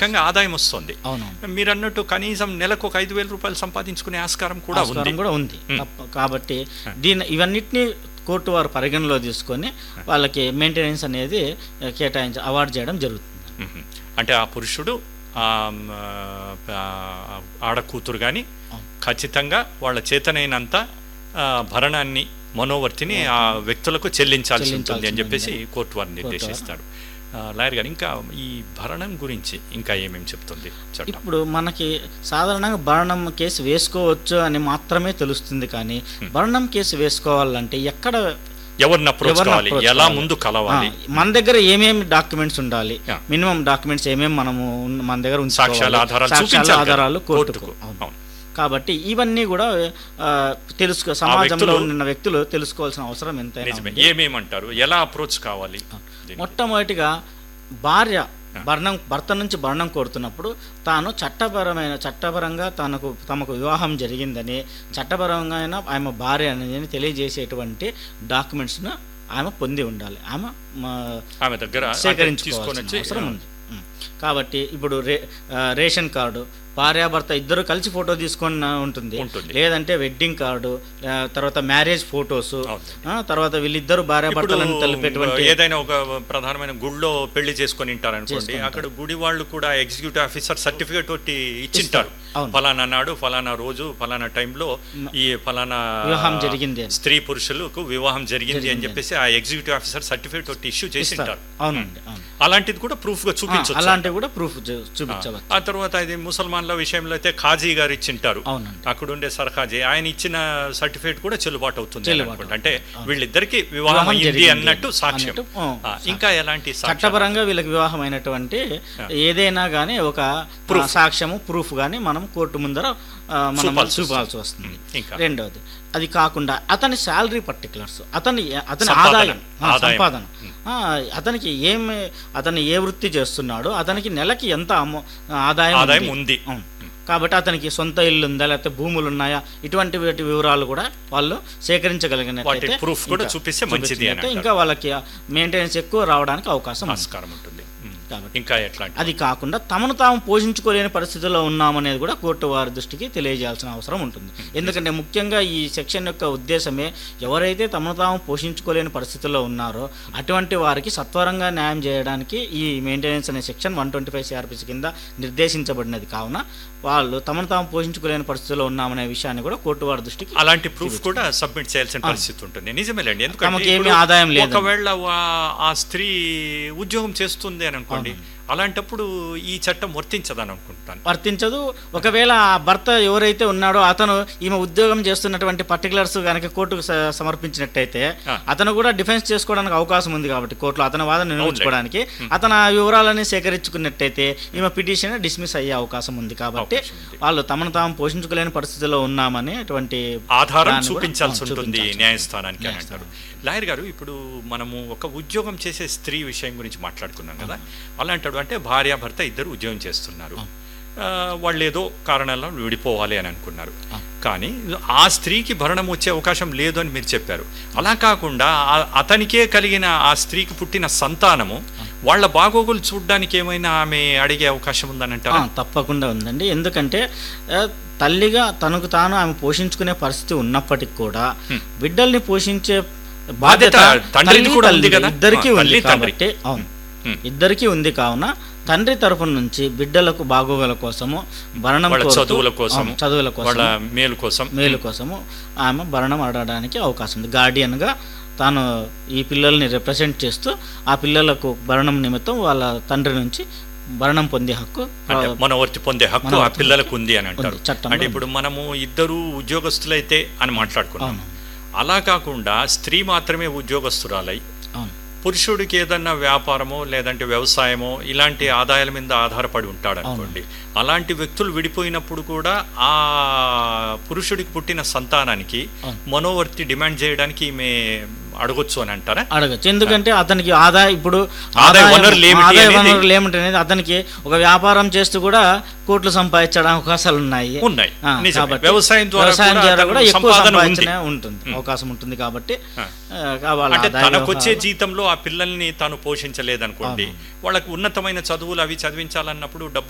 రకంగా ఆదాయం వస్తుంది అవునవును మీరు అన్నట్టు కనీసం నెలకు ఒక ఐదు వేల రూపాయలు సంపాదించుకునే ఆస్కారం కూడా ఉంది ఆస్కారం కూడా ఉంది మ్. తప్ప- కాబట్టి దీని ఇవన్నిటిని కోర్టు వారు పరిగణలో తీసుకొని వాళ్ళకి మెయింటెనెన్స్ అనేది ఆ, కేటాయించ అవార్డు చేయడం జరుగుతుంది మ్మ్. అంటే ఆ పురుషుడు ఆ మ్, ఆ, ఆడ కూతురు కానీ ఖచ్చితంగా వాళ్ళ చేతనైనంత ఆ, భరణాన్ని మనోవర్తిని ఆ వ్యక్తులకు చెల్లించాల్సి ఉంటుంది అని చెప్పేసి కోర్టు వారు నిర్దేశిస్తాడు ఆ, లాయర్ గారు ఇంకా ఈ భరణం గురించి ఇంకా ఏమేమి చెప్తుంది చట్టం ఇప్పుడు మనకి సాధారణంగా భరణం కేసు వేసుకోవచ్చు అని మాత్రమే తెలుస్తుంది కానీ భరణం కేసు వేసుకోవాలంటే ఎక్కడ ఎవరిని అప్రోచ్ ఎవరిని కావాలి approach ఎలా కావాలి? ముందు కలవాలి ఆ, మన దగ్గర ఏమేమి డాక్యుమెంట్స్ ఉండాలి Yeah. మినిమం డాక్యుమెంట్స్ ఏమేమి మనము ఉన్న- మన దగ్గర ఉంచుకోవాలి? సాక్ష్యాల ఆధారాలు సాక్ష్యాల చూపించాలి కదా ఆధారాలు కోర్టుకు కోర్టుకు. అవును. అవును. కాబట్టి ఇవన్నీ కూడా ఆ, తెలుసుకో సమాజంలో వ్యక్తులు- ఉన్న వ్యక్తులు తెలుసుకోవాల్సిన అవసరం ఎంతైనా నిజమే ఉంది. ఏమేమంటారు ఎలా అప్రోచ్ కావాలి దీనికి? మొట్టమొదటిగా భార్య భరణం భర్త నుంచి భరణం కోరుతున్నప్పుడు తాను చట్టపరమైన చట్టపరంగా తనకు తమకు వివాహం జరిగిందని చట్టపరంగా అయినా ఆమె భార్య అనేది తెలియజేసేటువంటి డాక్యుమెంట్స్ను ఆమె పొంది ఉండాలి ఆమె మా, ఆమె దగ్గర అంటే తీసుకొని సేకరించుకోవాల్సిన వచ్చి అవసరం ఉంది ఉం. కాబట్టి ఇప్పుడు రే ఆ, రేషన్ కార్డు భార్యాభర్త ఇద్దరు కలిసి ఫోటో తీసుకొని ఉంటుంది ఉంటుంది. లేదంటే వెడ్డింగ్ కార్డు ఆ, తర్వాత మ్యారేజ్ ఫొటోస్ అవును. తర్వాత వీళ్ళిద్దరు ఇప్పుడు భార్యాభర్తలను తెలిపేటువంటి ఏదైనా ఒక ప్రధానమైన గుడిలో పెళ్లి చేసుకొని ఉంటారనుకోండి చేసుకుంటారు. అక్కడ గుడి వాళ్ళు కూడా ఎగ్జిక్యూటివ్ ఆఫీసర్ సర్టిఫికేట్ ఒకటి ఇచ్చింటారు అవును. ఫలానా నాడు ఫలానా రోజు ఫలానా టైంలో ఈ ఫలానా వివాహం జరిగింది అని. స్త్రీ పురుషులకు వివాహం జరిగింది అని చెప్పేసి ఆ ఎగ్జిక్యూటివ్ ఆఫీసర్ సర్టిఫికేట్ ఒకటి ఇష్యూ చేసి ఇస్తారు. ఉంటారు అవునండి అవును అలాంటిది కూడా ప్రూఫ్ గా ఆ, చూపించవచ్చు అలాంటివి కూడా ప్రూఫ్ చూపించవచ్చు ఆ తర్వాత ఇది ముసల్మాన్ల విషయంలో అయితే ఖాజీ గారు ఇచ్చింటారు అవునండి అక్కడ ఉండే సర్ఖాజీ ఆయన ఇచ్చిన సర్టిఫికేట్ కూడా చెల్లుబాటు అవుతుంది అని చెల్లుబాటు అనుకుంటా. అంటే అవుతుంది. వీళ్ళిద్దరికి వివాహం వివాహం అయింది జరిగింది అన్నట్టు సాక్ష్యం అన్నట్టు, ఆ, ఆ, ఇంకా ఎలాంటి సాక్ష్యం చట్టపరంగా వీళ్ళకి వివాహం అయినటువంటి ఏదైనా కానీ ఒక Proof. ఆ, సాక్ష్యము ప్రూఫ్ కానీ మనం కోర్టు ముందర ఆ, మనం చూపాల్సి చూపాల్సి వస్తుంది ఇంకా రెండవది అది కాకుండా అతని శాలరీ పర్టికులర్స్ అతని అతని సంపాదన. ఆదాయం ఆ, ఆదాయం. సంపాదన ఆ, అతనికి ఏమి అతను ఏ వృత్తి చేస్తున్నాడో అతనికి నెలకి ఎంత అమౌ ఆదాయం ఆదాయం ఉంది. ఉంది అవును. కాబట్టి అతనికి సొంత ఇల్లు ఉందా లేకపోతే భూములు ఉన్నాయా ఇటువంటి వాటి వివరాలు కూడా వాళ్ళు సేకరించగలిగినట్లయితే వాటి proof కూడా ఇంకా చూపిస్తే మంచిది అని చూపించినట్లయితే అంటారు. ఇంకా వాళ్ళకి మెయింటెనెన్స్ ఎక్కువ రావడానికి అవకాశం ఉంది ఆస్కారం ఉంటుంది ఉమ్. కాబట్టి ఇంకా ఎట్లాంటి అది కాకుండా తమను తాము పోషించుకోలేని పరిస్థితుల్లో ఉన్నామనేది కూడా కోర్టు వారి దృష్టికి తెలియజేయాల్సిన అవసరం ఉంటుంది ఎందుకంటే ముఖ్యంగా ఈ సెక్షన్ యొక్క ఉద్దేశమే ఎవరైతే తమను తాము పోషించుకోలేని పరిస్థితుల్లో ఉన్నారో అటువంటి వారికి సత్వరంగా న్యాయం చేయడానికి ఈ మెయింటెనెన్స్ అనే section one twenty five CRPC కింద నిర్దేశించబడినది కావున వాళ్ళు తమను తాము పోషించుకోలేని పరిస్థితుల్లో ఉన్నామనే విషయాన్ని కూడా కోర్టు వారి దృష్టికి అలాంటి ప్రూఫ్ కూడా సబ్మిట్ చేయాల్సిన పరిస్థితి ఉంటుంది నిజమేలేండి ఎందుకంటే తమకి ఏమీ ఇప్పుడు ఆదాయం లేదు. ఒకవేళ వా- ఆ స్త్రీ ఉద్యోగం చేస్తుంది అని అనుకోండి అలాంటప్పుడు ఈ చట్టం వర్తించదని అనుకుంటాను వర్తించదు ఒకవేళ ఆ భర్త ఎవరైతే ఉన్నాడో అతను ఈమె ఉద్యోగం చేస్తున్నటువంటి పర్టికులర్స్ కనుక కోర్టుకు స- సమర్పించినట్టయితే ఆ. అతను కూడా డిఫెన్స్ చేసుకోవడానికి అవకాశం ఉంది కాబట్టి కోర్టులో అతని వాదన నిర్వహించుకోవడానికి అతను ఆ వివరాలని సేకరించుకున్నట్టయితే ఈమె పిటిషన్ డిస్మిస్ అయ్యే అవకాశం ఉంది కాబట్టి అవకాశం ఉంది. వాళ్ళు తమను తాము పోషించుకోలేని పరిస్థితిలో ఉన్నామని అటువంటి ఆధారం దాన్ని కూడా, చూపించాల్సి ఆ, ఉంటుంది చూపించాల్సి న్యాయస్థానానికి అని న్యాయస్థానం. అంటారు లాయర్ గారు ఇప్పుడు మనము ఒక ఉద్యోగం చేసే స్త్రీ విషయం గురించి మాట్లాడుకున్నాం కదా అలాంటాడు అంటే భార్య భర్త ఇద్దరు ఉద్యోగం చేస్తున్నారు ఆ, వాళ్ళు ఏదో కారణాల విడిపోవాలి అని అనుకున్నారు కానీ ఆ స్త్రీకి భరణం వచ్చే అవకాశం లేదు అని మీరు చెప్పారు అలా కాకుండా ఆ- అతనికే కలిగిన ఆ స్త్రీకి పుట్టిన సంతానము వాళ్ళ బాగోగులు చూడడానికి ఏమైనా ఆమె అడిగే అవకాశం ఉందని ఆ, అంటారా తప్పకుండా ఉందండి ఎందుకంటే ఆ, తల్లిగా తనకు తాను ఆమె పోషించుకునే పరిస్థితి ఉన్నప్పటికీ కూడా బిడ్డల్ని పోషించే బాధ్యత బాధ్యత తండ్రిది తల్లి, కూడా ఉంది తండ్రి కదా? ఇద్దరికీ ఆ, ఉంది తల్లి, తండ్రి. కాబట్టి అవును హ్మ్. ఇద్దరికీ ఉంది కావున తండ్రి తరఫున నుంచి బిడ్డలకు బాగోగుల కోసము భరణం వాళ్ళ కోరుతూ- చదువుల కోసం అవును, చదువుల వాళ్ళ కోసం మేలు కోసం మేలు కోసము ఆమె భరణం అడగడానికి అవకాశం ఉంది గార్డియన్గా తాను ఈ పిల్లల్ని రిప్రజెంట్ చేస్తూ ఆ పిల్లలకు భరణం నిమిత్తం వాళ్ళ తండ్రి నుంచి భరణం పొందే హక్కు అంటే మనవర్తి పొందే హక్కు ఆ మనవర్తి పిల్లలకు ఉంది అని అంటారు ఉంది, చట్టంలో అంటే ఇప్పుడు మనము ఇద్దరు ఉద్యోగస్తులైతే అని మాట్లాడుకున్నాం అవును అలా కాకుండా స్త్రీ మాత్రమే ఉద్యోగస్తురాలై అవును పురుషుడికి ఏదన్నా వ్యాపారమో లేదంటే వ్యవసాయమో ఇలాంటి ఆదాయాల మీద ఆధారపడి ఉంటాడు అనుకోండి అలాంటి వ్యక్తులు విడిపోయినప్పుడు కూడా ఆ పురుషుడికి పుట్టిన సంతానానికి అవును. మనోవర్తి డిమాండ్ చేయడానికి ఈమె అడగొచ్చు అని అంటారా అడగచ్చు ఎందుకంటే అతనికి ఆదాయ ఇప్పుడు ఆదాయ ఆదాయం- వనరులు ఏమిటి ఆదాయ అనేది- వనరులు ఏమిటి అనేది అతనికి ఒక వ్యాపారం చేస్తూ కూడా కోట్లు సంపాదించడానికి అవకాశాలు ఉన్నాయి ఉన్నాయి. ఆ, నిజమే. కాబట్టి వ్యవసాయం ద్వారా వ్యవసాయం కూడా ద్వారా కూడా అతనికి ఎక్కువ సంపాదన ఉంది. సంపాదించనే ఉంటుంది అవకాశం ఉంటుంది కాబట్టి ఆ. ఆ, వాళ్ళ అంటే ఆదాయ తనకొచ్చే వ్యవహారం- జీతంలో ఆ పిల్లల్ని తాను పోషించలేదనుకోండి వాళ్ళకి ఉన్నతమైన చదువులు అవి చదివించాలన్నప్పుడు డబ్బు